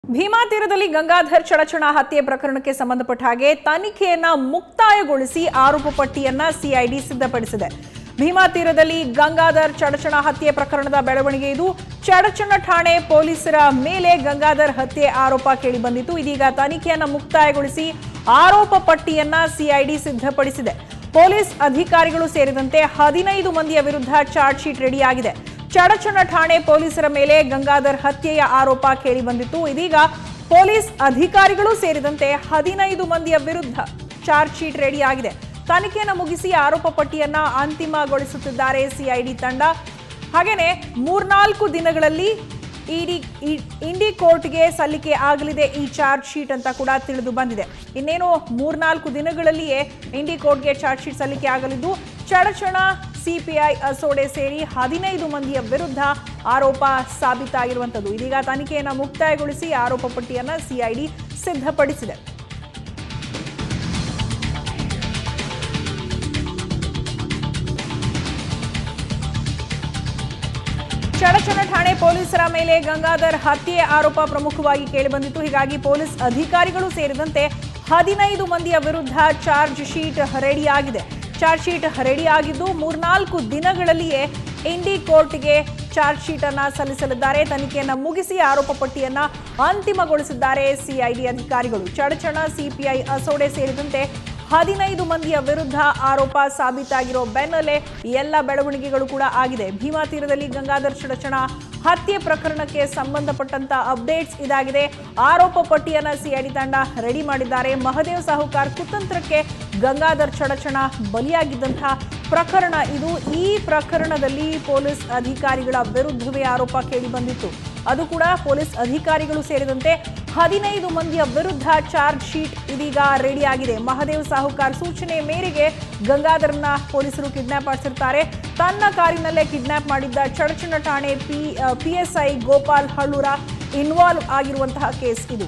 ಭೀಮಾ ತೀರದಲ್ಲಿ ಗಂಗಾಧರ್ ಚಡಚಣ ಹತ್ಯೆ ಪ್ರಕರಣಕ್ಕೆ ಸಂಬಂಧಪಟ್ಟ ಹಾಗೆ ತನಿಖೆಯನ್ನ ಮುಕ್ತಾಯಗೊಳಿಸಿ ಆರೋಪ ಪಟ್ಟಿಯನ್ನ ಸಿಐಡಿ ಸಿದ್ಧಪಡಿಸಿದೆ ಭೀಮಾ ತೀರದಲ್ಲಿ ಗಂಗಾಧರ್ ಚಡಚಣ ಹತ್ಯೆ ಪ್ರಕರಣದ ಬೆಳವಣಿಗೆ ಇದು ಚಡಚಣ ಠಾಣೆ ಪೊಲೀಸರ ಮೇಲೆ ಗಂಗಾಧರ್ ಹತ್ಯೆ ಆರೋಪ ಕೇಳಿಬಂದಿತ್ತು ಇದೀಗ ತನಿಖೆಯನ್ನ ಮುಕ್ತಾಯಗೊಳಿಸಿ ಆರೋಪ ಪಟ್ಟಿಯನ್ನ ಸಿಐಡಿ ಸಿದ್ಧಪಡಿಸಿದೆ ಪೊಲೀಸ್ ಅಧಿಕಾರಿಗಳು ಸೇರಿದಂತೆ ಹದಿನೈದು ಮಂದಿಯ ವಿರುದ್ಧ ಚಾರ್ಜ್ ಶೀಟ್ ರೆಡಿಯಾಗಿದೆ ಚಡಚಣ ಠಾಣೆ ಪೊಲೀಸರ ಮೇಲೆ ಗಂಗಾಧರ್ ಹತ್ಯೆಯ ಆರೋಪ ಕೇಳಿಬಂದಿತ್ತು ಇದೀಗ ಪೊಲೀಸ್ ಅಧಿಕಾರಿಗಳು ಸೇರಿದಂತೆ ಹದಿನೈದು ಮಂದಿಯ ವಿರುದ್ಧ ಚಾರ್ಜ್ ಶೀಟ್ ರೆಡಿಯಾಗಿದೆ ತನಿಖೆಯನ್ನು ಮುಗಿಸಿ ಆರೋಪ ಪಟ್ಟಿಯನ್ನ ಅಂತಿಮಗೊಳಿಸುತ್ತಿದ್ದಾರೆ ಸಿಐಡಿ ತಂಡ ಹಾಗೇನೆ ಮೂರ್ನಾಲ್ಕು ದಿನಗಳಲ್ಲಿ ಇಡಿ ಇ- ಇಂಡಿ ಕೋರ್ಟ್ಗೆ ಸಲ್ಲಿಕೆ ಆಗಲಿದೆ ಈ ಚಾರ್ಜ್ ಶೀಟ್ ಅಂತ ಕೂಡ ತಿಳಿದು ಬಂದಿದೆ ಇನ್ನೇನು ಮೂರ್ನಾಲ್ಕು ದಿನಗಳಲ್ಲಿಯೇ ಇಂಡಿ ಕೋರ್ಟ್ಗೆ ಚಾರ್ಜ್ ಶೀಟ್ ಸಲ್ಲಿಕೆ ಆಗಲಿದ್ದು ಚಡಚಣ ಸಿಪಿಐ ಅಸೋಡೆ ಸೇರಿ ಹದಿನೈದು ಮಂದಿಯ ವಿರುದ್ಧ ಆರೋಪ ಸಾಬೀತಾಗಿರುವಂಥದ್ದು ಇದೀಗ ತನಿಖೆಯನ್ನು ಮುಕ್ತಾಯಗೊಳಿಸಿ ಆರೋಪ ಪಟ್ಟಿಯನ್ನ ಸಿಐಡಿ ಸಿದ್ಧಪಡಿಸಿದೆ ಚಡಚಣ ಠಾಣೆ ಪೊಲೀಸರ ಮೇಲೆ ಗಂಗಾಧರ್ ಹತ್ಯೆ ಆರೋಪ ಪ್ರಮುಖವಾಗಿ ಕೇಳಿಬಂದಿತ್ತು ಹೀಗಾಗಿ ಪೊಲೀಸ್ ಅಧಿಕಾರಿಗಳು ಸೇರಿದಂತೆ ಹದಿನೈದು ಮಂದಿಯ ವಿರುದ್ಧ ಚಾರ್ಜ್ ಶೀಟ್ ರೆಡಿಯಾಗಿದೆ ಚಾರ್ಜ್ ಶೀಟ್ ರೆಡಿಯಾಗಿದ್ದು ಮೂರ್ನಾಲ್ಕು ದಿನಗಳಲ್ಲಿಯೇ ಇಂಡಿ ಕೋರ್ಟ್ಗೆ ಚಾರ್ಜ್ ಶೀಟ್ ಅನ್ನ ಸಲ್ಲಿಸಲಿದ್ದಾರೆ ತನಿಖೆಯನ್ನ ಮುಗಿಸಿ ಆರೋಪ ಪಟ್ಟಿಯನ್ನ ಅಂತಿಮಗೊಳಿಸಿದ್ದಾರೆ ಸಿಐಡಿ ಅಧಿಕಾರಿಗಳು ಚಡಚಣ ಸಿಪಿಐ ಅಸೋಡೆ ಸೇರಿದಂತೆ ಹದಿನೈದು ಮಂದಿಯ ವಿರುದ್ಧ ಆರೋಪ ಸಾಬೀತಾಗಿರೋ ಬೆನ್ನಲ್ಲೇ ಎಲ್ಲ ಬೆಳವಣಿಗೆಗಳು ಕೂಡ ಆಗಿದೆ ಭೀಮಾ ತೀರದಲ್ಲಿ ಗಂಗಾಧರ್ ಚಡಚಣ ಹತ್ಯೆ ಪ್ರಕರಣಕ್ಕೆ ಸಂಬಂಧಪಟ್ಟಂತ ಅಪ್ಡೇಟ್ಸ್ ಇದಾಗಿದೆ ಆರೋಪ ಪಟ್ಟಿಯನ್ನ ಸಿಐಡಿ ತಂಡ ರೆಡಿ ಮಾಡಿದ್ದಾರೆ ಮಹದೇವ್ ಸಾಹುಕಾರ್ ಕುತಂತ್ರಕ್ಕೆ ಗಂಗಾಧರ್ ಚಡಚಣ ಬಲಿಯಾಗಿದ್ದಂತಹ ಪ್ರಕರಣ ಇದು ಈ ಪ್ರಕರಣದಲ್ಲಿ ಪೊಲೀಸ್ ಅಧಿಕಾರಿಗಳ ವಿರುದ್ಧವೇ ಆರೋಪ ಕೇಳಿಬಂದಿತ್ತು ಅದು ಕೂಡ ಪೊಲೀಸ್ ಅಧಿಕಾರಿಗಳು ಸೇರಿದಂತೆ ಹದಿನೈದು ಮಂದಿಯ ವಿರುದ್ಧ ಚಾರ್ಜ್ ಶೀಟ್ ಇದೀಗ ರೆಡಿಯಾಗಿದೆ ಮಹದೇವ್ ಸಾಹುಕಾರ್ ಸೂಚನೆ ಮೇರೆಗೆ ಗಂಗಾಧರ್ನ ಪೊಲೀಸರು ಕಿಡ್ನಾಪ್ ಮಾಡಿಸಿರ್ತಾರೆ ತನ್ನ ಕಾರಿನಲ್ಲೇ ಕಿಡ್ನಾಪ್ ಮಾಡಿದ್ದ ಚಡಚಣ ಠಾಣೆ P PSI Gopal Hallur involve ಆಗಿರುವಂತಹ ಕೇಸ್ ಇದು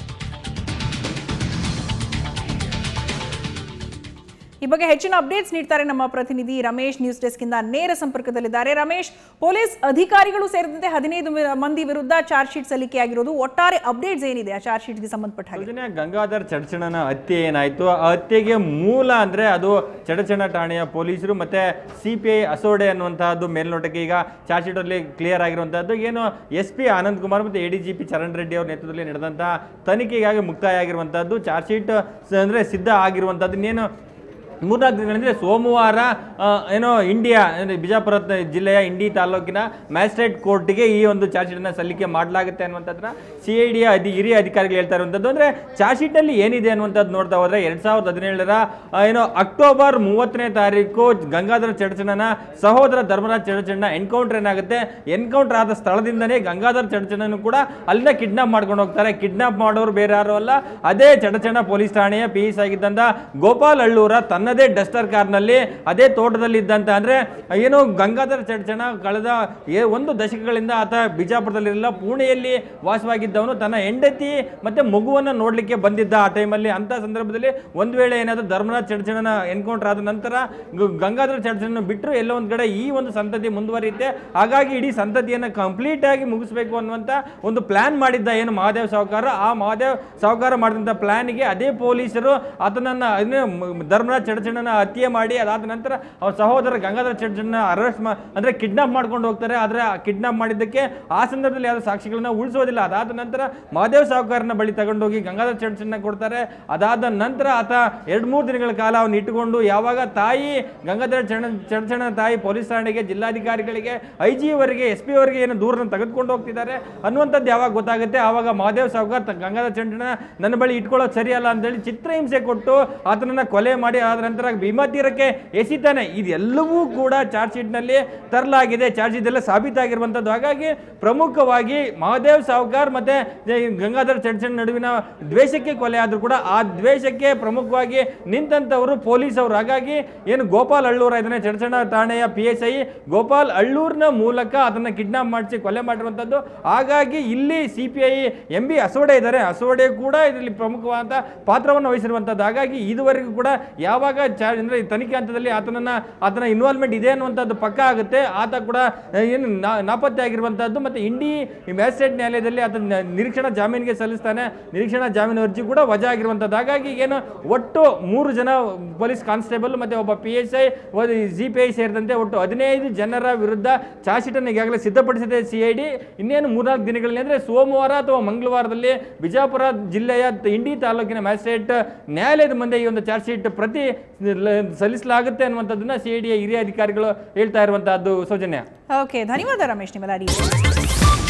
ಈ ಬಗ್ಗೆ ಹೆಚ್ಚಿನ ಅಪ್ಡೇಟ್ಸ್ ನೀಡ್ತಾರೆ ನಮ್ಮ ಪ್ರತಿನಿಧಿ ರಮೇಶ್ ನ್ಯೂಸ್ ಡೆಸ್ಕ್ ಇಂದ ನೇರ ಸಂಪರ್ಕದಲ್ಲಿದ್ದಾರೆ ರಮೇಶ್ ಪೊಲೀಸ್ ಅಧಿಕಾರಿಗಳು ಸೇರಿದಂತೆ ಹದಿನೈದು ವಿ- ಮಂದಿ ವಿರುದ್ಧ ಚಾರ್ಜ್ ಶೀಟ್ ಸಲ್ಲಿಕೆಯಾಗಿರೋದು ಒಟ್ಟಾರೆ ಅಪ್ಡೇಟ್ಸ್ ಏನಿದೆ ಆ ಚಾರ್ಜ್ ಶೀಟ್ಗೆ ಸಂಬಂಧಪಟ್ಟ ಹಾಗೆ ಯೋಜನೆ ಗಂಗಾಧರ್ ಚಡಚಣನ ಹತ್ಯೆ ಏನಾಯ್ತು ಆ ಹತ್ಯೆಗೆ ಮೂಲ ಅಂದ್ರೆ ಅದು ಚಡಚಣ ಠಾಣೆಯ ಪೊಲೀಸರು ಮತ್ತೆ ಸಿ ಪಿ ಐ ಅಸೋಡೆ ಅನ್ನುವಂತಹದ್ದು ಮೇಲ್ನೋಟಕ್ಕೆ ಈಗ ಚಾರ್ಜ್ ಶೀಟ್ ಅಲ್ಲಿ ಕ್ಲಿಯರ್ ಆಗಿರುವಂತಹದ್ದು ಏನು ಎಸ್ ಪಿ ಆನಂದ್ ಕುಮಾರ್ ಮತ್ತೆ A D G P Charan Reddy ಅವರ ನೇತೃತ್ವದಲ್ಲಿ ನಡೆದಂತಹ ತನಿಖೆಗಾಗಿ ಮುಕ್ತಾಯ ಆಗಿರುವಂತಹದ್ದು ಚಾರ್ಜ್ ಶೀಟ್ ಅಂದ್ರೆ ಸಿದ್ಧ ಆಗಿರುವಂತಹದ್ದು ಇನ್ನೇನು ಮೂರ್ನಾಲ್ಕು ದಿನಗಳಿಂದ ಸೋಮವಾರ ಆ, ಏನೋ ಇಂಡಿಯಾ ಅಂದ್ರೆ ಬಿಜಾಪುರ ತ- ಜಿಲ್ಲೆಯ ಇಂಡಿ ತಾಲೂಕಿನ ಮ್ಯಾಜಿಸ್ಟ್ರೇಟ್ ಕೋರ್ಟ್ಗೆ ಈ ಒಂದು ಚಾರ್ಜ್ ಶೀಟನ್ನು ಸಲ್ಲಿಕೆ ಮಾಡಲಾಗುತ್ತೆ ಅನ್ನುವಂಥದ್ದನ್ನ ಸಿ ಐ ಡಿಯ ಅಧಿ ಹಿರಿಯ ಅಧಿಕಾರಿಗಳು ಹೇಳ್ತಾ ಇರುವಂಥದ್ದು ಅಂದರೆ ಚಾರ್ಜ್ ಶೀಟಲ್ಲಿ ಏನಿದೆ ಅನ್ನುವಂಥದ್ದು ನೋಡ್ತಾ ಹೋದ್ರೆ ಎರಡು ಸಾವಿರದ ಹದಿನೇಳರ ಆ, ಏನೋ ಅಕ್ಟೋಬರ್ ಮೂವತ್ತನೇ ತಾರೀಕು ಗಂಗಾಧರ ಚಡಚಣನ ಸಹೋದರ ಧರ್ಮರಾಜ್ ಚಡಚಣ ಎನ್ಕೌಂಟರ್ ಏನಾಗುತ್ತೆ ಎನ್ಕೌಂಟರ್ ಆದ ಸ್ಥಳದಿಂದನೇ ಗಂಗಾಧರ ಚಡಚಣನು ಕೂಡ ಅಲ್ಲಿಂದ ಕಿಡ್ನಾಪ್ ಮಾಡ್ಕೊಂಡು ಹೋಗ್ತಾರೆ ಕಿಡ್ನಾಪ್ ಮಾಡೋರು ಬೇರೆ ಯಾರು ಅಲ್ಲ ಅದೇ ಚಡಚಣ ಪೊಲೀಸ್ ಠಾಣೆಯ ಪಿ ಎಸ್ ಆಗಿದ್ದಂಥ ಗೋಪಾಲ್ ಹಳ್ಳೂರ ತನ್ನದೇ ಡಸ್ಟರ್ ಕಾರ್ನಲ್ಲಿ ಅದೇ ತೋಟದಲ್ಲಿ ಇದ್ದಂತ ಅಂದ್ರೆ ಏನು ಗಂಗಾಧರ ಚಡಚಣ ಕಳೆದ ಏ- ಒಂದು ದಶಕಗಳಿಂದ ಆತ ಬಿಜಾಪುರದಲ್ಲಿರಲಿಲ್ಲ ಪುಣೆಯಲ್ಲಿ ವಾಸವಾಗಿದ್ದವನು ತನ್ನ ಹೆಂಡತಿ ಮತ್ತೆ ಮಗುವನ್ನು ನೋಡ್ಲಿಕ್ಕೆ ಬಂದಿದ್ದ ಆ ಟೈಮಲ್ಲಿ ಅಂತ ಸಂದರ್ಭದಲ್ಲಿ ಒಂದು ವೇಳೆ ಏನಾದರೂ ಧರ್ಮರಾಜ್ ಚಡಚಣನ ಎನ್ಕೌಂಟರ್ ಆದ ನಂತರ ಗ- ಗಂಗಾಧರ ಚಡಚಣ ಬಿಟ್ಟರು ಎಲ್ಲೋ ಒಂದು ಕಡೆ ಈ ಒಂದು ಸಂತತಿ ಮುಂದುವರಿಯುತ್ತೆ ಹಾಗಾಗಿ ಇಡೀ ಸಂತತಿಯನ್ನು ಕಂಪ್ಲೀಟ್ ಆಗಿ ಮುಗಿಸ್ಬೇಕು ಅನ್ನುವಂಥ ಒಂದು ಪ್ಲಾನ್ ಮಾಡಿದ್ದ ಏನು ಮಹಾದೇವ್ ಸಾವುಕಾರ ಆ ಮಹಾದೇವ್ ಸಾವುಕಾರ ಮಾಡಿದಂಥ ಪ್ಲಾನ್ಗೆ ಅದೇ ಪೊಲೀಸರು ಆತನನ್ನ ಅದನ್ನೇ ಮ- ಧರ್ಮರಾಜ್ ಚಡಚಣನ ಹತ್ಯೆ ಮಾಡಿ ಅದಾದ ನಂತರ ಅವ್ರ ಸಹೋದರ ಗಂಗಾಧರ ಚಡಚಣ ಅರೆಸ್ಟ್ ಮಾ ಅಂದ್ರೆ ಕಿಡ್ನಾಪ್ ಮಾಡ್ಕೊಂಡು ಹೋಗ್ತಾರೆ ಆದರೆ ಆ ಕಿಡ್ನಾಪ್ ಮಾಡಿದ್ದಕ್ಕೆ ಆ ಸಂದರ್ಭದಲ್ಲಿ ಯಾವುದೇ ಸಾಕ್ಷಿಗಳನ್ನ ಉಳಿಸೋದಿಲ್ಲ ಅದಾದ ನಂತರ ಮಹಾದೇವ್ ಸಾವುಕಾರನ ಬಳಿ ತಗೊಂಡೋಗಿ ಗಂಗಾಧರ ಚಡಚಣ ಕೊಡ್ತಾರೆ ಅದಾದ ನಂತರ ಆತ ಎರಡು ಮೂರು ದಿನಗಳ ಕಾಲ ಅವನ್ನ ಇಟ್ಟುಕೊಂಡು ಯಾವಾಗ ತಾಯಿ ಗಂಗಾಧರ ಚಡ ಚಡಚಣ ತಾಯಿ ಪೊಲೀಸ್ ಠಾಣೆಗೆ ಜಿಲ್ಲಾಧಿಕಾರಿಗಳಿಗೆ ಐ ಜಿ ಅವರಿಗೆ ಎಸ್ ಪಿ ಅವರಿಗೆ ಏನು ದೂರನ್ನ ತೆಗೆದುಕೊಂಡು ಹೋಗ್ತಿದ್ದಾರೆ ಅನ್ನುವಂಥದ್ದು ಯಾವಾಗ ಗೊತ್ತಾಗುತ್ತೆ ಆವಾಗ ಮಹಾದೇವ್ ಸಾವುಕಾರ್ ತ- ಗಂಗಾಧರ ಚಡಚಣ ನನ್ನ ಬಳಿ ಇಟ್ಕೊಳ್ಳೋದು ಸರಿಯಲ್ಲ ಅಂತೇಳಿ ಚಿತ್ರಹಿಂಸೆ ಕೊಟ್ಟು ಆತನನ್ನ ಕೊಲೆ ಮಾಡಿ ಆದ ನಂತರ ಭೀಮಾ ತೀರಕ್ಕೆ ಎಸಿತಾನೆ ಇದೆಲ್ಲವೂ ಕೂಡ ಚಾರ್ಜ್ ಶೀಟ್ನಲ್ಲಿ ತರಲಾಗಿದೆ ಚಾರ್ಜ್ ಇದೆಲ್ಲ ಸಾಬೀತಾಗಿರುವಂಥದ್ದು ಹಾಗಾಗಿ ಪ್ರಮುಖವಾಗಿ ಮಹಾದೇವ್ ಸಾವುಕಾರ್ ಮತ್ತೆ ಜ- ಗಂಗಾಧರ ಚಡಚಣ ನಡುವಿನ ದ್ವೇಷಕ್ಕೆ ಕೊಲೆ ಆದರೂ ಕೂಡ ಆ ದ್ವೇಷಕ್ಕೆ ಪ್ರಮುಖವಾಗಿ ನಿಂತಂಥವರು ಪೊಲೀಸ್ ಅವರು ಹಾಗಾಗಿ ಏನು ಗೋಪಾಲ್ ಅಳ್ಳೂರ ಇದನ್ನೇ ಚಡಚಣ ಠಾಣೆಯ ಪಿ ಎಸ್ ಐ ಗೋಪಾಲ್ ಅಳ್ಳೂರ್ನ ಮೂಲಕ ಅದನ್ನ ಕಿಡ್ನಾಪ್ ಮಾಡಿಸಿ ಕೊಲೆ ಮಾಡಿರುವಂಥದ್ದು ಹಾಗಾಗಿ ಇಲ್ಲಿ C P I M B Asode ಇದ್ದಾರೆ ಅಸೋಡೆ ಕೂಡ ಇದರಲ್ಲಿ ಪ್ರಮುಖವಾದ ಪಾತ್ರವನ್ನು ವಹಿಸಿರುವಂಥದ್ದು ಹಾಗಾಗಿ ಇದುವರೆಗೂ ಕೂಡ ಯಾವಾಗ ಚಾರ್ಜ್ ಅಂದರೆ ತನಿಖೆ ಹಂತದಲ್ಲಿ ಆತನನ್ನ ಆತನ ಇನ್ವಾಲ್ವ್ಮೆಂಟ್ ಇದೆ ಅನ್ನುವಂಥದ್ದು ಪಕ್ಕ ಆಗುತ್ತೆ ಆತ ಕೂಡ ಆ, ಏನು ನಾ- ನಾಪತ್ತೆ ಆಗಿರುವಂಥದ್ದು ಮತ್ತು ಇಂಡಿ ಮ್ಯಾಜಿಸ್ಟ್ರೇಟ್ ನ್ಯಾಯಾಲಯದಲ್ಲಿ ಆತ ನ- ನಿರೀಕ್ಷಣಾ ಜಾಮೀನಿಗೆ ಸಲ್ಲಿಸ್ತಾನೆ ನಿರೀಕ್ಷಣಾ ಜಾಮೀನು ಅರ್ಜಿ ಕೂಡ ವಜಾ ಆಗಿರುವಂಥದ್ದು ಹಾಗಾಗಿ ಏನು ಒಟ್ಟು ಮೂರು ಜನ ಪೊಲೀಸ್ ಕಾನ್ಸ್ಟೇಬಲ್ ಮತ್ತು ಒಬ್ಬ P S I G P I ಸೇರಿದಂತೆ ಒಟ್ಟು ಹದಿನೈದು ಜನರ ವಿರುದ್ಧ ಚಾರ್ಜ್ ಶೀಟನ್ನು ಈಗಾಗಲೇ ಸಿದ್ಧಪಡಿಸಿದೆ ಸಿ ಐ ಡಿ ಇನ್ನೇನು ಮೂರ್ನಾಲ್ಕು ದಿನಗಳಲ್ಲಿ ಅಂದರೆ ಸೋಮವಾರ ಅಥವಾ ಮಂಗಳವಾರದಲ್ಲಿ ಬಿಜಾಪುರ ಜಿಲ್ಲೆಯ ತ- ಇಂಡಿ ತಾಲೂಕಿನ ಮ್ಯಾಜಿಸ್ಟ್ರೇಟ್ ನ್ಯಾಯಾಲಯದ ಮುಂದೆ ಈ ಒಂದು ಚಾರ್ಜ್ ಶೀಟ್ ಪ್ರತಿ ಲ- ಸಲ್ಲಿಸಲಾಗುತ್ತೆ ಅನ್ನುವಂಥದ್ದನ್ನ ಸಿ ಐ ಡಿಯ ಹಿರಿಯ ಅಧಿಕಾರಿಗಳು ಹೇಳ್ತಾ ಇರುವಂತಹದ್ದು ಸೌಜನ್ಯ ಓಕೆ ಧನ್ಯವಾದ ರಮೇಶ್ ನಿಮ್ಮೆಲ್ಲ ಡೀಟೇಲ್ಸ್